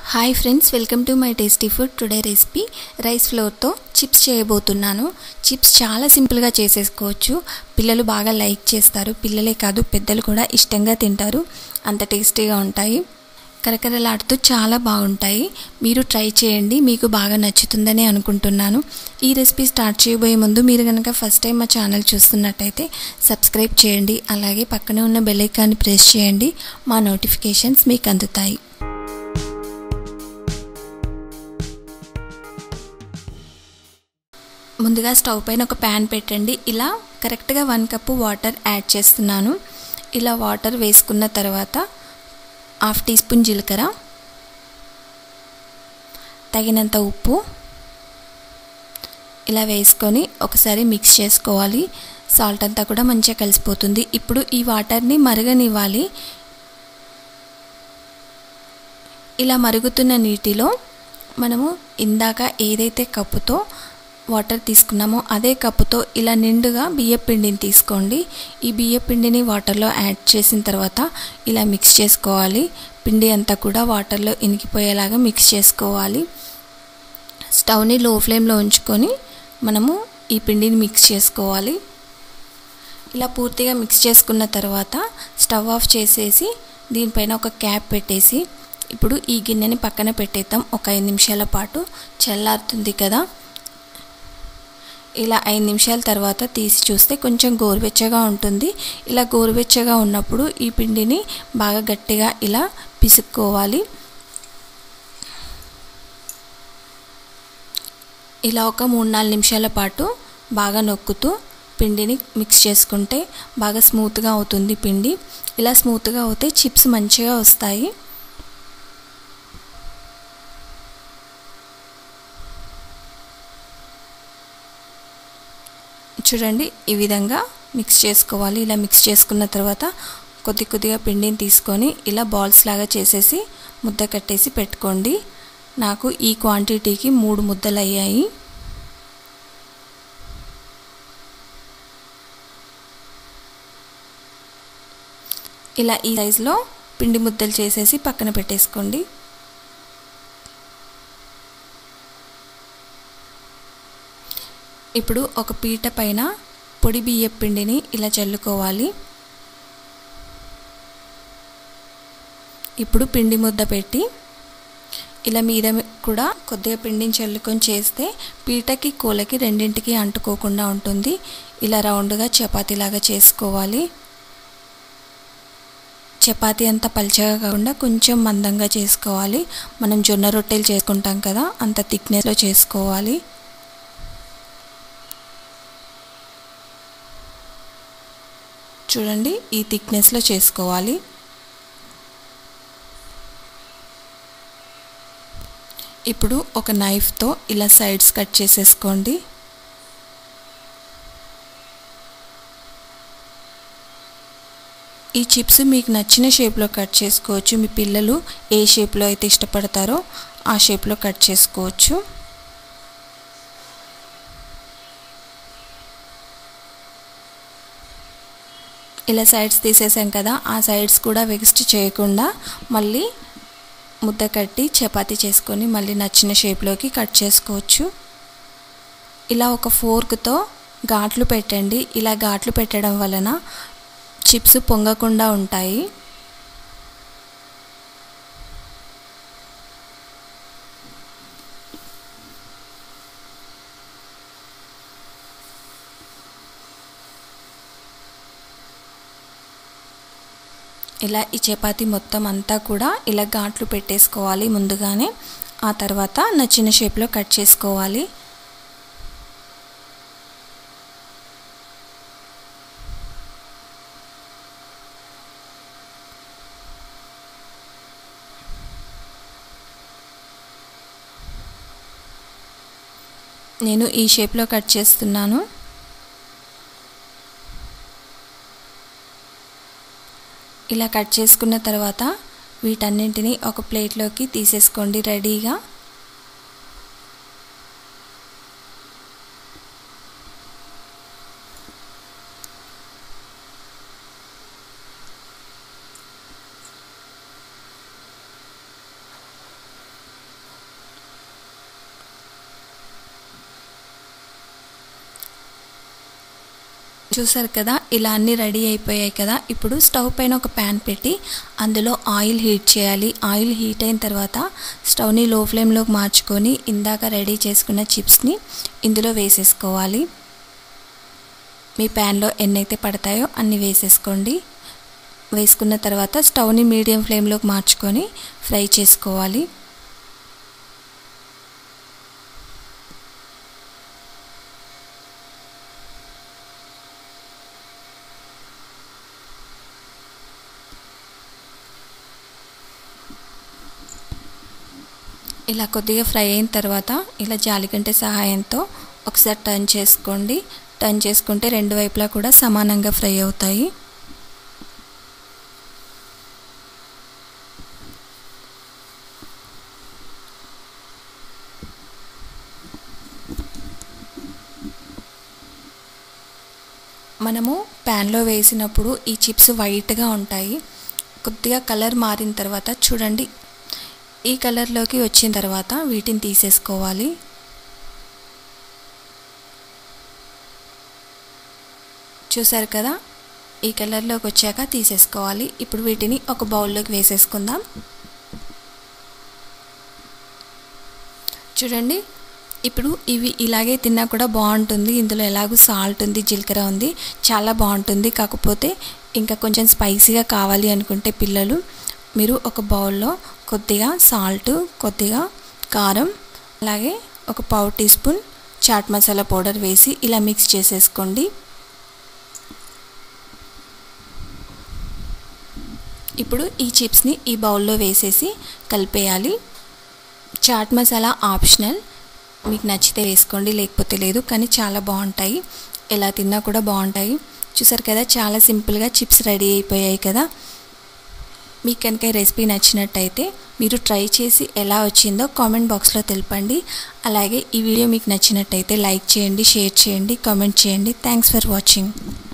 hi friends welcome to my tasty food today recipe rice ఫ్లోర్తో chips చేయబోతున్నాను chips చాలా సింపుల్గా చేసేసుకోవచ్చు పిల్లలు బాగా లైక్ చేస్తారు పిల్లలే కాదు పెద్దలు కూడా ఇష్టంగా తింటారు అంత టేస్టీగా ఉంటాయి కరకరలాడుతూ చాలా బాగుంటాయి మీరు ట్రై చేయండి మీకు బాగా నచ్చుతుందని అనుకుంటున్నాను ఈ రెసిపీ స్టార్ట్ చేయబోయే ముందు మీరు కనుక ఫస్ట్ టైం మా ఛానల్ చూస్తున్నట్టయితే సబ్స్క్రైబ్ చేయండి అలాగే పక్కనే ఉన్న బెల్ ఐకాన్ని ప్రెస్ చేయండి మా నోటిఫికేషన్స్ మీకు అందుతాయి ముందుగా స్టవ్ పైన ఒక ప్యాన్ పెట్టండి ఇలా కరెక్ట్గా వన్ కప్పు వాటర్ యాడ్ చేస్తున్నాను ఇలా వాటర్ వేసుకున్న తర్వాత హాఫ్ టీ స్పూన్ జీలకర్ర తగినంత ఉప్పు ఇలా వేసుకొని ఒకసారి మిక్స్ చేసుకోవాలి సాల్ట్ అంతా కూడా మంచిగా కలిసిపోతుంది ఇప్పుడు ఈ వాటర్ని మరగనివ్వాలి ఇలా మరుగుతున్న నీటిలో మనము ఇందాక ఏదైతే కప్పుతో వాటర్ తీసుకున్నామో అదే కప్పుతో ఇలా నిండుగా బియ్య పిండిని తీసుకోండి ఈ బియ్య పిండిని వాటర్లో యాడ్ చేసిన తర్వాత ఇలా మిక్స్ చేసుకోవాలి పిండి అంతా కూడా వాటర్లో ఇనికిపోయేలాగా మిక్స్ చేసుకోవాలి స్టవ్ని లో ఫ్లేమ్లో ఉంచుకొని మనము ఈ పిండిని మిక్స్ చేసుకోవాలి ఇలా పూర్తిగా మిక్స్ చేసుకున్న తర్వాత స్టవ్ ఆఫ్ చేసేసి దీనిపైన ఒక క్యాప్ పెట్టేసి ఇప్పుడు ఈ గిన్నెని పక్కన పెట్టేద్దాం ఒక ఐదు నిమిషాల పాటు చల్లారుతుంది కదా ఇలా ఐదు నిమిషాల తర్వాత తీసి చూస్తే కొంచెం గోరువెచ్చగా ఉంటుంది ఇలా గోరువెచ్చగా ఉన్నప్పుడు ఈ పిండిని బాగా గట్టిగా ఇలా పిసుక్కోవాలి ఇలా ఒక మూడు నాలుగు నిమిషాల పాటు బాగా నొక్కుతూ పిండిని మిక్స్ చేసుకుంటే బాగా స్మూత్గా అవుతుంది పిండి ఇలా స్మూత్గా అవుతే చిప్స్ మంచిగా వస్తాయి చూడండి ఈ విధంగా మిక్స్ చేసుకోవాలి ఇలా మిక్స్ చేసుకున్న తర్వాత కొద్ది కొద్దిగా పిండిని తీసుకొని ఇలా బాల్స్ లాగా చేసేసి ముద్ద కట్టేసి పెట్టుకోండి నాకు ఈ క్వాంటిటీకి మూడు ముద్దలు అయ్యాయి ఇలా ఈ సైజులో పిండి ముద్దలు చేసేసి పక్కన పెట్టేసుకోండి ఇప్పుడు ఒక పీట పైన పొడి బియ్య పిండిని ఇలా చల్లుకోవాలి ఇప్పుడు పిండి ముద్ద పెట్టి ఇలా మీద కూడా కొద్దిగా పిండిని చల్లుకొని చేస్తే పీటకి కూలకి రెండింటికి అంటుకోకుండా ఉంటుంది ఇలా రౌండ్గా చపాతీలాగా చేసుకోవాలి చపాతీ అంత పల్చగా కాకుండా కొంచెం మందంగా చేసుకోవాలి మనం జొన్న రొట్టెలు చేసుకుంటాం కదా అంత థిక్నెస్లో చేసుకోవాలి చూడండి ఈ థిక్నెస్లో చేసుకోవాలి ఇప్పుడు ఒక నైఫ్తో ఇలా సైడ్స్ కట్ చేసేసుకోండి ఈ చిప్స్ మీకు నచ్చిన షేప్లో కట్ చేసుకోవచ్చు మీ పిల్లలు ఏ షేప్లో అయితే ఇష్టపడతారో ఆ షేప్లో కట్ చేసుకోవచ్చు ఇలా సైడ్స్ తీసేసాం కదా ఆ సైడ్స్ కూడా వేస్ట్ చేయకుండా మళ్ళీ ముద్ద కట్టి చపాతీ చేసుకొని మళ్ళీ నచ్చిన షేప్లోకి కట్ చేసుకోవచ్చు ఇలా ఒక ఫోర్క్తో ఘాట్లు పెట్టండి ఇలా ఘాట్లు పెట్టడం వలన చిప్స్ పొంగకుండా ఉంటాయి ఇలా ఈ చపాతి మొత్తం అంతా కూడా ఇలా ఘాట్లు పెట్టేసుకోవాలి ముందుగానే ఆ తర్వాత నచ్చిన షేప్లో కట్ చేసుకోవాలి నేను ఈ షేప్లో కట్ చేస్తున్నాను ఇలా కట్ చేసుకున్న తర్వాత వీటన్నింటినీ ఒక ప్లేట్లోకి తీసేసుకోండి రెడీగా చూసారు కదా ఇలా అన్నీ రెడీ అయిపోయాయి కదా ఇప్పుడు స్టవ్ పైన ఒక ప్యాన్ పెట్టి అందులో ఆయిల్ హీట్ చేయాలి ఆయిల్ హీట్ అయిన తర్వాత స్టవ్ని లో ఫ్లేమ్లోకి మార్చుకొని ఇందాక రెడీ చేసుకున్న చిప్స్ని ఇందులో వేసేసుకోవాలి మీ ప్యాన్లో ఎన్నైతే పడతాయో అన్ని వేసేసుకోండి వేసుకున్న తర్వాత స్టవ్ని మీడియం ఫ్లేమ్లోకి మార్చుకొని ఫ్రై చేసుకోవాలి ఇలా కొద్దిగా ఫ్రై అయిన తర్వాత ఇలా జాలిగంటే సహాయంతో ఒకసారి టర్న్ చేసుకోండి టర్న్ చేసుకుంటే రెండు వైపులా కూడా సమానంగా ఫ్రై అవుతాయి మనము ప్యాన్లో వేసినప్పుడు ఈ చిప్స్ వైట్గా ఉంటాయి కొద్దిగా కలర్ మారిన తర్వాత చూడండి ఈ కలర్లోకి వచ్చిన తర్వాత వీటిని తీసేసుకోవాలి చూసారు కదా ఈ కలర్లోకి వచ్చాక తీసేసుకోవాలి ఇప్పుడు వీటిని ఒక బౌల్లోకి వేసేసుకుందాం చూడండి ఇప్పుడు ఇవి ఇలాగే తిన్నా కూడా బాగుంటుంది ఇందులో ఎలాగో సాల్ట్ ఉంది జీలకర్ర ఉంది చాలా బాగుంటుంది కాకపోతే ఇంకా కొంచెం స్పైసీగా కావాలి అనుకుంటే పిల్లలు మీరు ఒక బౌల్లో కొద్దిగా సాల్ట్ కొద్దిగా కారం అలాగే ఒక పావు teaspoon chaat masala powder వేసి ఇలా మిక్స్ చేసేసుకోండి ఇప్పుడు ఈ చిప్స్ని ఈ బౌల్లో వేసేసి కలిపేయాలి చాట్ మసాలా ఆప్షనల్ మీకు నచ్చితే వేసుకోండి లేకపోతే లేదు కానీ చాలా బాగుంటాయి ఎలా తిన్నా కూడా బాగుంటాయి చూసారు కదా చాలా సింపుల్గా చిప్స్ రెడీ అయిపోయాయి కదా మీకు కనుక ఈ రెసిపీ నచ్చినట్టయితే మీరు ట్రై చేసి ఎలా వచ్చిందో కామెంట్ బాక్స్లో తెలపండి అలాగే ఈ వీడియో మీకు నచ్చినట్టయితే లైక్ చేయండి షేర్ చేయండి కామెంట్ చేయండి థ్యాంక్స్ ఫర్ వాచింగ్